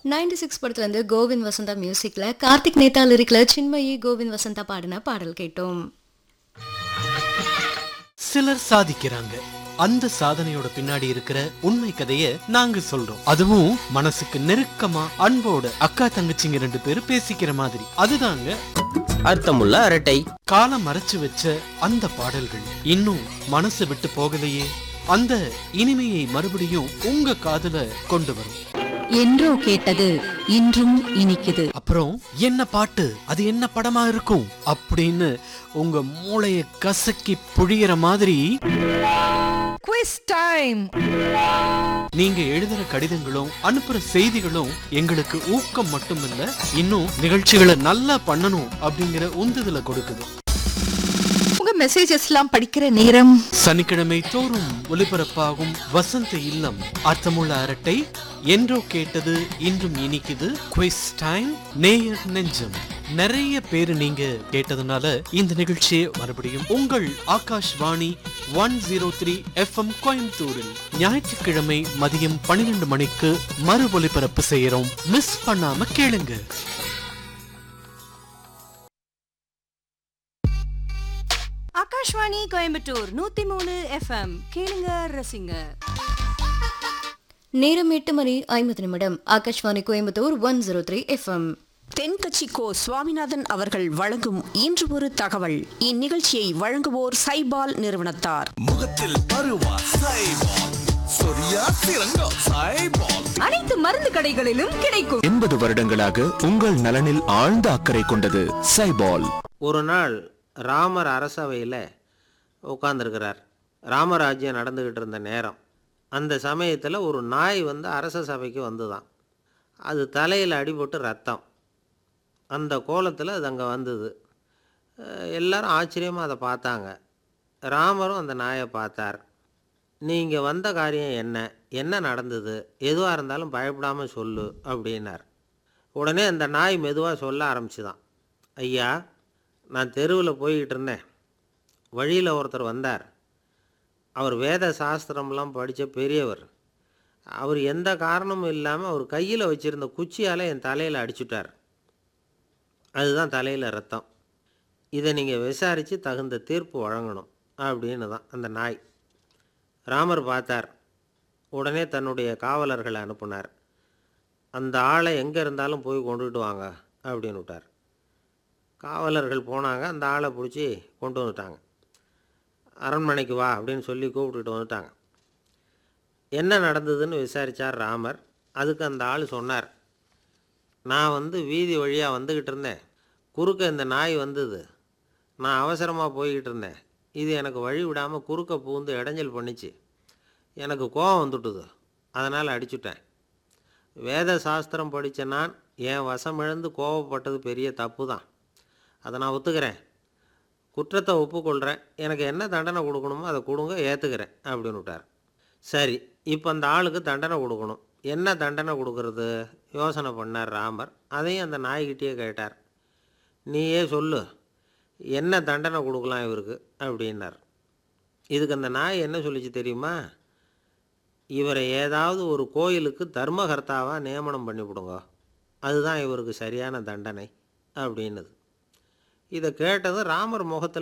ninety six படத்துலேருந்து கோவிந்த் வசந்தா மியூசிக்கில் கார்த்திக் நேதா லிரிக்ல சின்மயி கோவிந்த் வசந்தா பாடின பாடல் கேட்டோம் சிலர் சாதிக்கிறாங்க அந்த சாதனையோட பின்னாடி இருக்கிற உண்மை கதைய நாங்க சொல்றோம் அதுவும் மனசுக்கு நெருக்கமா அன்போட அக்கா தங்கச்சிங்க ரெண்டு பேரும் பேசிக்கிற மாதிரி அதுதாங்க அர்த்தமுள்ள அரட்டை காலம் மறைச்சு வச்ச அந்த பாடல்கள் இன்னும் மனசு விட்டு போகலையே அந்த இனிமையை மறுபடியும் உங்க காதுல கொண்டு வரும் என்றோ கேட்டது இன்றும் இனிக்குது அப்புறம் என்ன பாட்டு அது என்ன படமா இருக்கும் அப்படின்னு உங்க மூளைய கசக்கி புழியிற மாதிரி குவிஸ் டைம் நீங்க எழுதுற கடிதங்களும் அனுப்புற செய்திகளும் எங்களுக்கு ஊக்கம் மட்டுமில்ல இன்னும் நிகழ்ச்சிகளை நல்லா பண்ணணும் அப்படிங்கிற உந்துதலை கொடுக்குது உங்க மெசேஜஸ்லாம் படிக்கிற நேரம் சனிக்கிழமை தோறும் ஒலிபரப்பாகும் வசந்த இல்லம் அர்த்தமுள்ள அரட்டை என்றோ கேட்டது இன்றும் இனிக்குது குவிஸ் டைம் நேயர் நெஞ்சம் நிறைய பேரு நீங்க கேட்டதுனால இந்த நிகழ்ச்சியை மறுபடியும் உங்கள் Akashvani one zero three FM கோயம்புத்தூரில் ஞாயிற்றுக்கிழமை மதியம் பன்னிரெண்டு மணிக்கு மறு ஒலிபரப்பு செய்யறோம் மிஸ் பண்ணாம கேளுங்க ஆகாஷ்வாணி கோயம்புத்தூர் நூத்தி மூணு எஃப்எம் கேளுங்க ரசிங்க நேரம் எட்டு மணி ஐம்பது நிமிடம் Akashvani Coimbatore one zero three FM Thenkachi Ko Swaminathan அவர்கள் வழங்கும் இன்று ஒரு தகவல் இந்நிகழ்ச்சியை வழங்குவோர் சைபால் நிறுவனத்தார் முகத்தில் பருவா சைபால் சொரியா சிறங்கா சைபால் அனைத்து மருந்து கடைகளிலும் கிடைக்கும் எண்பது வருடங்களாக உங்கள் நலனில் ஆழ்ந்த அக்கறை கொண்டது சைபால் ஒரு நாள் ராமர் அரசவையில் உட்கார்ந்திருக்கிறார் ராமராஜ்யம் நடந்துக்கிட்டு இருந்த நேரம் அந்த சமயத்தில் ஒரு நாய் வந்து அரச சபைக்கு வந்துதான் அது தலையில் அடிபட்டு ரத்தம் அந்த கோலத்தில் அது அங்கே வந்தது அஹ் எல்லாரும் ஆச்சரியமாக அதை பார்த்தாங்க ராமரும் அந்த நாயை பார்த்தார் நீங்கள் வந்த காரியம் என்ன என்ன நடந்தது எதுவாக இருந்தாலும் பயப்படாமல் சொல்லு அப்படின்னார் உடனே அந்த நாய் மெதுவாக சொல்ல ஆரம்பிச்சுதான் ஐயா நான் தெருவில் போய்கிட்டு இருந்தேன் வழியில் ஒருத்தர் வந்தார் அவர் வேத சாஸ்திரம்லாம் படித்த பெரியவர் அவர் எந்த காரணமும் இல்லாமல் அவர் கையில் வச்சுருந்த குச்சியால் என் தலையில் அடிச்சுட்டார் அதுதான் தலையில் ரத்தம் இதை நீங்கள் விசாரித்து தகுந்த தீர்ப்பு வழங்கணும் அப்படின்னு தான் அந்த நாய் ராமர் பார்த்தார் உடனே தன்னுடைய காவலர்களை அனுப்புனார் அந்த ஆளை எங்கே இருந்தாலும் போய் கொண்டுகிட்டு வாங்க அப்படின்னு விட்டார் காவலர்கள் போனாங்க அந்த ஆளை பிடிச்சி கொண்டு வந்துட்டாங்க அரண்மனைக்கு வா அப்படின்னு சொல்லி கூப்பிட்டுட்டு வந்துட்டாங்க என்ன நடந்ததுன்னு விசாரித்தார் ராமர் அதுக்கு அந்த ஆள் சொன்னார் நான் வந்து வீதி வழியாக வந்துக்கிட்டு இருந்தேன் குறுக்க இந்த நாய் வந்தது நான் அவசரமாக போய்கிட்டு இருந்தேன் இது எனக்கு வழி விடாமல் குறுக்க பூந்து இடைஞ்சல் பண்ணிச்சு எனக்கு கோபம் வந்துட்டுது அதனால் அடிச்சுட்டேன் வேத சாஸ்திரம் படித்த நான் என் வசம் இழந்து கோபப்பட்டது பெரிய தப்பு தான் அதை நான் ஒத்துக்கிறேன் குற்றத்தை ஒப்புக்கொள்கிறேன் எனக்கு என்ன தண்டனை கொடுக்கணுமோ அதை கொடுங்க ஏற்றுக்கிறேன் அப்படின்னு விட்டார் சரி இப்போ அந்த ஆளுக்கு தண்டனை கொடுக்கணும் என்ன தண்டனை கொடுக்கறது யோசனை பண்ணார் ராமர் அதையும் அந்த நாய்கிட்டேயே கேட்டார் நீயே சொல்லு என்ன தண்டனை கொடுக்கலாம் இவருக்கு அப்படின்னார் இதுக்கு அந்த நாய் என்ன சொல்லிச்சு தெரியுமா இவரை ஏதாவது ஒரு கோயிலுக்கு தர்மகர்த்தாவாக நியமனம் பண்ணிவிடுங்க அதுதான் இவருக்கு சரியான தண்டனை அப்படின்னுது இதை கேட்டதும் ராமர் முகத்தில்